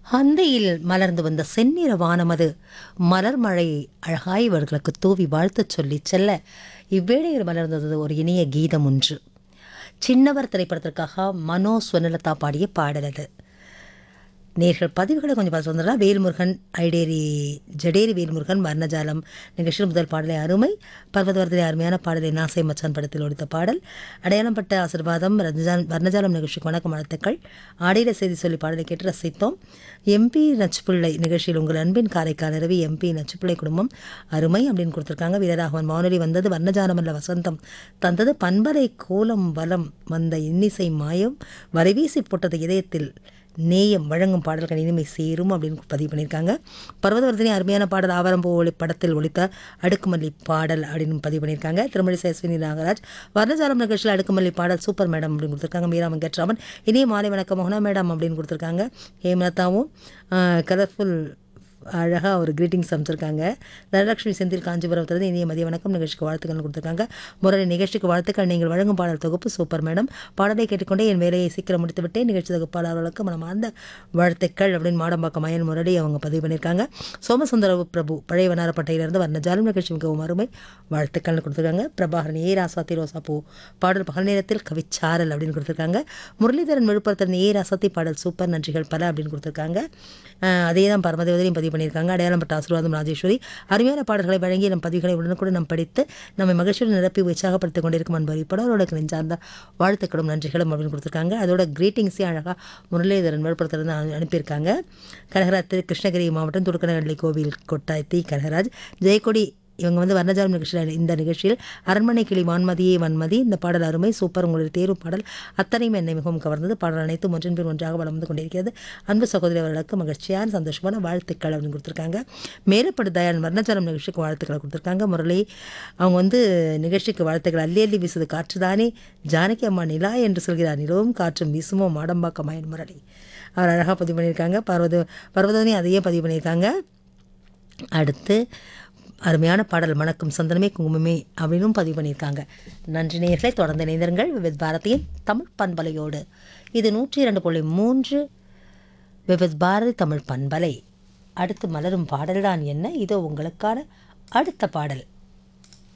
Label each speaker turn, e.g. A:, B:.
A: அந்தையில் மலர்ந்து வந்த செந்நிற வானமது மலர் மழை அழகாய் இவர்களுக்கு தூவி வாழ்த்துச் சொல்லிச் செல்ல இவ்வேளையில் மலர்ந்தது ஒரு இனிய கீதம் ஒன்று சின்னவர் திரைப்படத்திற்காக மனோ சுவனலதா பாடிய பாடல் அது நேர்கள் பதிவுகளை கொஞ்சம் பார்த்து வந்துடலாம் வேல்முருகன் ஐடேரி ஜடேரி வேல்முருகன் வர்ணஜாலம் நிகழ்ச்சியில் முதல் பாடலை அருமை பர்வதவரத்திலே அருமையான பாடலை நாசை மச்சான் படத்தில் ஒழித்த பாடல் அடையாளம் பட்ட ஆசிர்வாதம் ரஜான் வர்ணஜாலம் நிகழ்ச்சிக்கு வணக்கம் வாழ்த்துக்கள் ஆடையில செய்தி சொல்லி பாடலை கேட்டு ரசித்தோம் எம்பி நச்சுப்பிள்ளை நிகழ்ச்சியில் உங்கள் அன்பின் காரைக்கால் இரவி எம்பி நச்சுப்பிள்ளை குடும்பம் அருமை அப்படின்னு கொடுத்துருக்காங்க வீரராகவன் வானொலி வந்தது வர்ணஜாலம் அல்ல வசந்தம் தந்தது பண்பலை கோலம் வலம் வந்த இன்னிசை மாயம் வரைவீசி போட்டது இதயத்தில் நேயம் வழங்கும் பாடல்கள் இனிமை சேரும் அப்படின்னு பதிவு பண்ணியிருக்காங்க பர்வதவர்தினி அருமையான பாடல் ஆவரம்பு ஒளி படத்தில் ஒழித்த அடுக்குமல்லி பாடல் அப்படின்னு பதிவு பண்ணியிருக்காங்க திருமணி சேஸ்வினி நாகராஜ் வர்ணஜாலம் நிகழ்ச்சியில் அடுக்குமல்லி பாடல் சூப்பர் மேடம் அப்படின்னு கொடுத்துருக்காங்க மீரா வெங்கட்ராமன் இனிய மாலை வணக்கம் மோகனா மேடம் அப்படின்னு கொடுத்துருக்காங்க ஹேமலதாவும் கலர்ஃபுல் அழகாக ஒரு கிரீட்டிங்ஸ் அமைச்சிருக்காங்க தனலட்சுமி செந்தில் காஞ்சிபுரத்திலிருந்து இனிய மதிய வணக்கம் நிகழ்ச்சிக்கு வாழ்த்துக்கள் கொடுத்துருக்காங்க முரளி நிகழ்ச்சிக்கு வாழ்த்துக்கள் நீங்கள் வழங்கும் பாடல் தொகுப்பு சூப்பர் மேடம் பாடலை கேட்டுக்கொண்டே என் வேலையை சீக்கிரம் முடித்துவிட்டே நிகழ்ச்சி தொகுப்பாளர்களுக்கு மனமார்ந்த வாழ்த்துக்கள் அப்படின்னு மாடம்பாக்கம் மயன் முரளி அவங்க பதிவு பண்ணியிருக்காங்க சோமசுந்தர பிரபு பழைய வண்ணாரப்பட்டையிலிருந்து வர்ண ஜாலம் நிகழ்ச்சி மிகவும் அருமை வாழ்த்துக்கள்னு கொடுத்துருக்காங்க பிரபாகரன் ஏ ராசாத்தி ரோசா பூ பாடல் பகல் நேரத்தில் கவிச்சாரல் அப்படின்னு கொடுத்துருக்காங்க முரளிதரன் விழுப்புரத்தின் ஏ ராசாத்தி பாடல் சூப்பர் நன்றிகள் பல அப்படின்னு கொடுத்துருக்காங்க அதே தான் பரமதேவதையும் பதிவு பண்ணியிருக்காங்க அடையாளம் பட்ட ஆசீர்வாதம் ராஜேஸ்வரி அருமையான பாடல்களை வழங்கி நம் பதிவுகளை உடனுக்குடன் நாம் படித்து நம்மை மகிழ்ச்சியுடன் நிரப்பி உற்சாகப்படுத்திக் கொண்டிருக்கும் அன்பர் இப்படவர்களுக்கு நெஞ்சார்ந்த வாழ்த்துக்களும் நன்றிகளும் அப்படின்னு கொடுத்துருக்காங்க அதோட கிரீட்டிங்ஸையும் அழகாக முரளிதரன் விழுப்புரத்திலிருந்து அனு- அனுப்பியிருக்காங்க கனகராஜ் திரு கிருஷ்ணகிரி மாவட்டம் துடுக்கனஹள்ளி கோவில் கொட்டாயத்தி கனகராஜ் ஜெயக்கொடி இவங்க வந்து வர்ணஜாலம் நிகழ்ச்சியில் இந்த நிகழ்ச்சியில் அரண்மனை கிளி வான்மதியே வன்மதி இந்த பாடல் அருமை சூப்பர் உங்களுடைய தேர்வு பாடல் அத்தனையும் என்னை மிகவும் கவர்ந்தது பாடல் அனைத்தும் ஒன்றின் பின் ஒன்றாக வளம் வந்து கொண்டிருக்கிறது அன்பு சகோதரி அவர்களுக்கு மகிழ்ச்சியான சந்தோஷமான வாழ்த்துக்கள் அப்படின்னு கொடுத்துருக்காங்க மேலப்படு தயான் வர்ணஜாலம் நிகழ்ச்சிக்கு வாழ்த்துக்களை கொடுத்துருக்காங்க முரளி அவங்க வந்து நிகழ்ச்சிக்கு வாழ்த்துக்கள் அள்ளி அள்ளி வீசுது காற்றுதானே ஜானகி அம்மா நிலா என்று சொல்கிறார் நிலவும் காற்றும் வீசுமோ மாடம்பாக்க மயன் முரளி அவர் அழகாக பதிவு பண்ணியிருக்காங்க பர்வத பர்வதனி அதையே பதிவு பண்ணியிருக்காங்க அடுத்து அருமையான பாடல் மணக்கும் சந்தனமே குங்குமமே அப்படின்னும் பதிவு பண்ணியிருக்காங்க நன்றி நேயர்களை தொடர்ந்து இணைந்திருங்கள் விவித் பாரதியின் தமிழ் பண்பலையோடு இது நூற்றி இரண்டு புள்ளி மூன்று விவித் பாரதி தமிழ் பண்பலை அடுத்து மலரும் பாடல்தான் என்ன இதோ உங்களுக்கான அடுத்த பாடல்